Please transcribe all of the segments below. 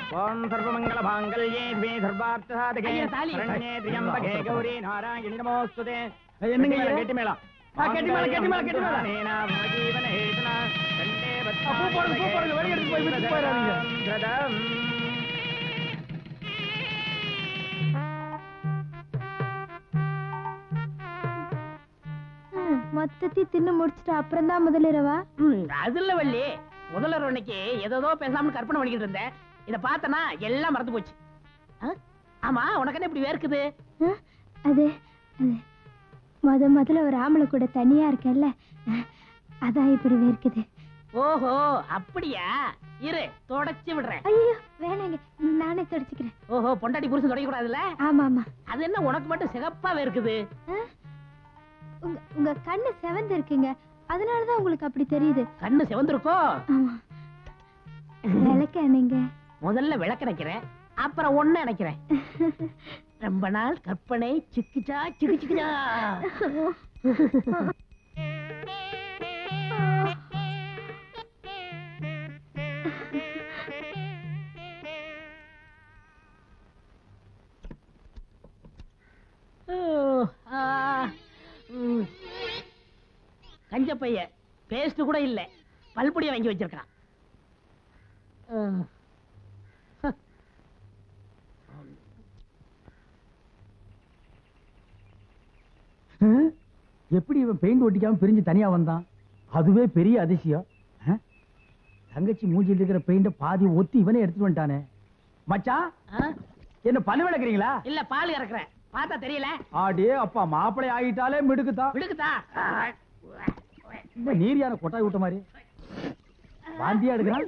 ஓம் சர்வமங்கல மாங்கல்யே மே சர்வார்த்த சாதகே ஐயா, தாலி. சரண்யே திரியம்பகே கௌரி நாராயணி நமோஸ்துதே என்னங்க இது? கெட்டி மேளம் ஆ, கெட்டி மேளம், கெட்டி மேளம், கெட்டி மேளம். நேனா மஜீவன ஹேதுனா கண்டே ஆ, பூ போடுங்க, பூ போடுங்க, வெளிய எடுத்து போய் விட்டுட்டு போயிடாதீங்க. கிரதம். மொத்தத்தையும் தின்னு முடிச்சிட்டு அப்புறம் தான் முதலிரவா ம், அது இல்ல வள்ளி முதல்வர் அன்னைக்கு ஏதோ பேசாம கற்பனை பண்ணிக்கிட்டு இருந்தேன் இத பார்த்தனா எல்லாம் மறந்து போச்சு ஆ? ஆமா உனக்கு என்ன இப்படி வேர்க்குது அது அது முத முதல்ல ஒரு ஆம்பளை கூட தனியா இருக்கேன்ல அஹ், அதான் இப்படி வேர்க்குது ஓஹோ அப்படியா இரு தொடச்சு விடுறேன் ஐயோ வேணாங்க நானே தொடச்சுக்கிறேன் ஓஹோ பொண்டாட்டி புருஷன் தொடக்க கூடாதுல்ல ஆமா ஆமா அது என்ன உனக்கு மட்டும் சிகப்பா வேர்க்குது அஹ், உங்க உங்க கண்ணு செவந்து இருக்குங்க அதனாலதான் உங்களுக்கு அப்படி தெரியுது கண்ணு சிவந்திருக்கோ ஆமா விளக்க நீங்க முதல்ல விளக்க நினைக்கிறேன் அப்புறம் ஒண்ணு நினைக்கிறேன் ரொம்ப நாள் கற்பனை சிக்குச்சா சிக்கு சிக்குச்சா ஓ, ஆ, ம். கஞ்ச பைய பேஸ்ட் கூட இல்ல பல்புடிய வாங்கி வச்சிருக்கான் ம். ஹம்? எப்படி இவன் பெயிண்ட் ஒட்டிக்காம பிரிஞ்சு தனியா வந்தான் அதுவே பெரிய அதிசயம் ஆ? தங்கச்சி மூஞ்சில் இருக்கிற பெயிண்ட பாதி ஒத்தி இவனே எடுத்துட்டு வந்துட்டானே மச்சான் ஆ? என்ன பல்லு விளக்குறீங்களா இல்ல பால் இறக்குறேன் பார்த்தா தெரியல ஆடே அப்பா மாப்பிளை ஆகிட்டாலே மிடுக்குதான் விடுக்குதா இந்த நீரியான கொட்டாய் விட்ட மாதிரி வாந்தியா எடுக்கிறான்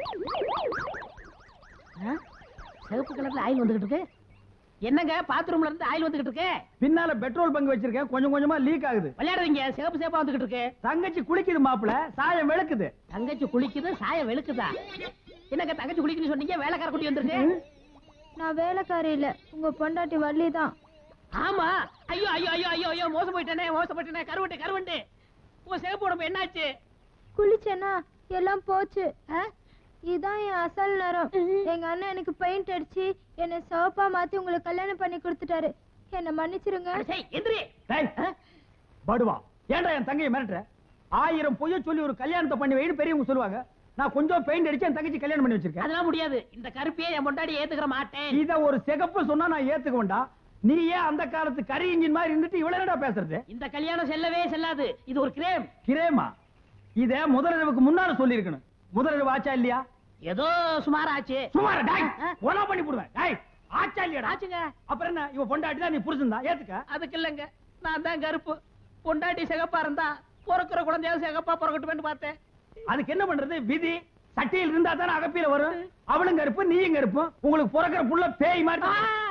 ஆ? சிவப்பு கலர்ல ஆயில் வந்துகிட்டு இருக்கு என்னங்க பாத்ரூம்ல இருந்து ஆயில் வந்துகிட்டு இருக்கு பின்னால பெட்ரோல் பங்கு வச்சிருக்கேன் கொஞ்சம் கொஞ்சமா லீக் ஆகுது விளையாடுறீங்க சிவப்பு சிவப்பா வந்துகிட்டு இருக்கு தங்கச்சி குளிக்குது மாப்பிள சாயம் வெளுக்குது தங்கச்சி குளிக்குது சாயம் வெளுக்குதா என்னங்க தங்கச்சி குளிக்குன்னு சொன்னீங்க வேலைக்கார குட்டி வந்திருக்கு நான் வேலைக்காரி இல்ல உங்க பொண்டாட்டி வள்ளி தான் ஆமா ஐயோ ஐயோ ஐயோ ஐயோ ஐயோ மோசம் போயிட்டேனே மோசம் போயிட்டேனே கருவண்டு கருவண்டு உன் சிவப்பு உடம்பு என்னாச்சு குளிச்சேனா எல்லாம் போச்சு இதான் என் அசல் நேரம் எங்க அண்ணன் எனக்கு பெயிண்ட் அடிச்சு என்னை சிவப்பா மாத்தி உங்களுக்கு கல்யாணம் பண்ணி கொடுத்துட்டாரு என்ன மன்னிச்சிருங்க அட சை, எந்திரி டேய், படுவா ஏன்டா என் தங்கையை மிரட்டுற ஆயிரம் பொய்ய சொல்லி ஒரு கல்யாணத்தை பண்ணி வைன்னு பெரியவங்க சொல்லுவாங்க நான் கொஞ்சம் பெயிண்ட் அடிச்சு என் தங்கச்சி கல்யாணம் பண்ணி வச்சிருக்கேன் அதெல்லாம் முடியாது இந்த கருப்பையே என் பொண்டாடி ஏத்துக்கிற மாட்டேன் இத ஒரு சிகப்பு சொன்னா நான் ஏத்துக்க வேண்டாம் நீ ஏன் அந்த காலத்து கரி இன்ஜின் மாதிரி இருந்துட்டு இவ்வளவு என்னடா பேசுறது இந்த கல்யாணம் செல்லவே செல்லாது இது ஒரு கிரேம் கிரேமா இத முதலிரவுக்கு முன்னால சொல்லி இருக்கணும் முதலிரவு ஆச்சா இல்லையா ஏதோ சுமார் ஆச்சு சுமார டாய் ஆ? கொலை பண்ணி போடுவேன் டாய் ஆச்சா இல்லையாடா ஆச்சுங்க அப்புறம் என்ன இவ பொண்டாட்டி தான் நீ புருஷன் தான் ஏத்துக்க அதுக்கு இல்லைங்க நான் தான் கருப்பு பொண்டாட்டி சிகப்பா இருந்தா பிறக்கிற குழந்தையாவது சிகப்பா பிறக்கட்டுமேன்னு பார்த்தேன் அதுக்கு என்ன பண்றது விதி சட்டியில் இருந்தா தானே அகப்பியில வரும் அவளும் கருப்பு நீயும் கருப்பு உங்களுக்கு பிறக்கிற புள்ள பேய் மாதிரி ஆ!